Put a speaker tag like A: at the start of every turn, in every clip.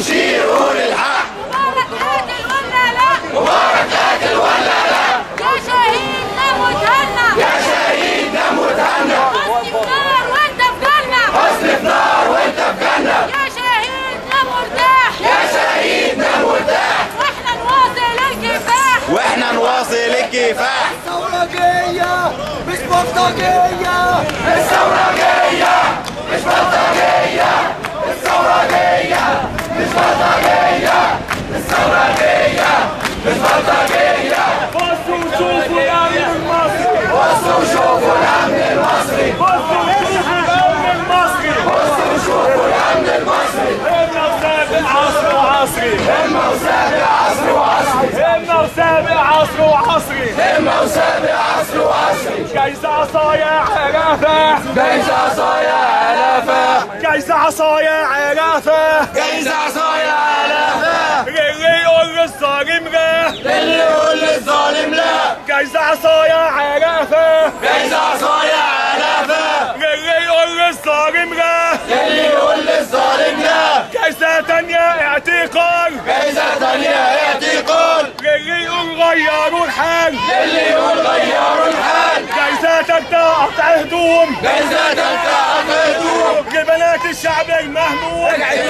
A: وشير قول الحق
B: مبارك قاتل ولا لا
A: مبارك قاتل ولا لا
B: يا شهيد نموت هنا
A: يا شهيد نموت هنا
B: حسني في نار وانت في جنة
A: حسن في نار وانت في جنة
B: يا شهيد نموت مرتاح
A: يا شهيد نموت تحت
B: واحنا نواصل الكفاح
A: واحنا نواصل الكفاح
C: ثورجية مش بلطجية
A: الثورة جاية مش بلطجية الثورة جاية مش بلطجية الثورة جاية مش بلطجية
D: بصوا وشوفوا الامن المصري
A: بصوا وشوفوا الأمن المصري
D: بصوا وشوفوا الامن المصري
A: بصوا وشوفوا الأمن المصري
D: همنا وسابق عصر وعصري
A: همة وسابق عصر وعصري
D: همنا وسابق عصر وعصري
A: همة وسابق عصر وعصري
D: جايزة عصايا عرافة
A: جايزة عصايا آلافة
D: جايزة عصايا عرافة
A: جايزة عصايا آلافة
D: اللي يقول للظالم لا
A: اللي يقول للظالم لا
D: جايزة عصايا عرافة
A: جايزة عصايا آلافة
D: اللي يقول للظالم لا
A: اللي يقول للظالم لا
D: جايزة تانية اعتقال
A: جايزة تانية اعتقال
D: اللي يقول غيروا الحال
A: اللي يقول غيروا الحال
D: جايزة تالتة قطع هدوم
A: جايزة تالتة قطع هدوم
D: لبنات الشعب المهموم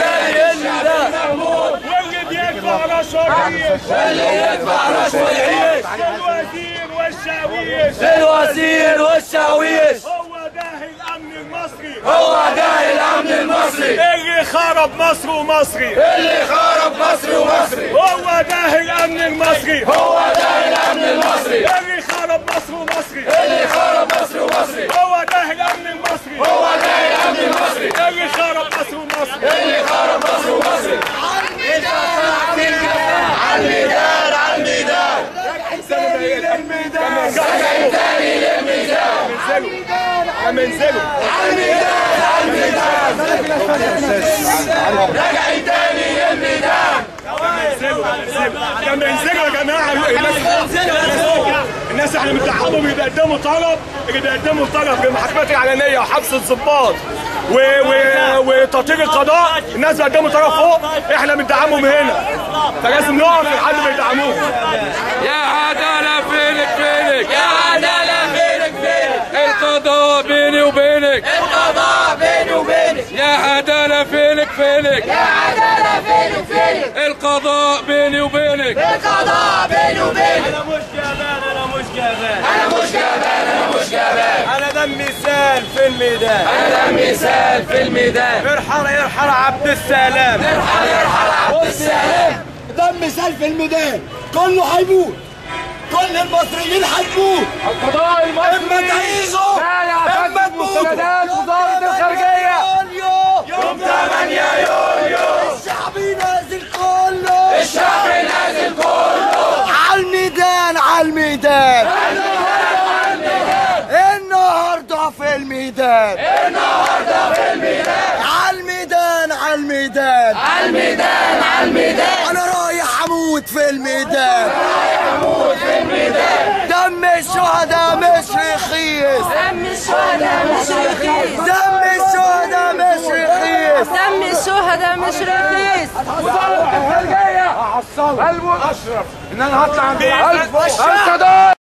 D: واللي بيدفع رشويش
A: اللي يدفع رشوة يعيش
D: الوزير والشاويش
C: الوزير والشاويش
D: هو ده الامن المصري
A: هو ده الأمن المصري
D: اللي خرب مصر ومصري
A: اللي خرب مصر ومصري
D: هو ده الامن المصري
A: هو ده الأمن المصري
D: اللي خرب مصر ومصري
A: اللي خرب مصر ومصري
D: هو ده الامن المصري
A: هو ده الأمن المصري
D: اللي خرب مصر ومصري
A: اللي خرب مصر ومصري على الميدان على الميدان راجعين تاني للميدان
D: منزله
A: على الميدان على الميدان راجعين تاني للميدان
D: كان بينزلوا يا جماعه الناس الناس احنا بندعمهم اللي بيقدموا طلب اللي بيقدموا طلب للمحاكمات الاعلانيه وحبس الضباط و... و... وتطهير القضاء الناس بيقدموا طلب فوق احنا بندعمهم هنا فلازم نقف لحد ما يدعموهم
E: يا عدالة فينك فينك
A: يا عدالة فينك فينك
E: القضاء بيني وبينك
A: القضاء بيني وبينك
E: يا عدالة فينك فينك
A: يا عدالة فينك فينك
E: القضاء بيني وبينك
A: القضاء بيني وبينك
C: انا مش جبان انا مش جبان
A: انا مش جبان انا مش جبان
C: انا دمي سال في الميدان
A: انا دمي سال في الميدان
C: ارحل ارحل عبد السلام
A: ارحل ارحل عبد السلام
C: دم سال في الميدان كله هيموت كل المصريين هيموت
D: القضاء
C: اما تعيشوا اما تموتوا وزارة الخارجية
A: يوم 8 يوليو
C: الشعب نازل كله
A: الشعب نازل كله
C: على الميدان على الميدان النهارده في الميدان
A: النهارده في الميدان
C: على الميدان على الميدان
A: على الميدان على الميدان
C: انا رايح اموت في الميدان
A: اموت في الميدان
C: دم الشهداء مش رخيص
B: دم الشهداء مش رخيص
C: دم الشهداء مش رخيص
B: دم الشهداء مش رخيص
D: القضاء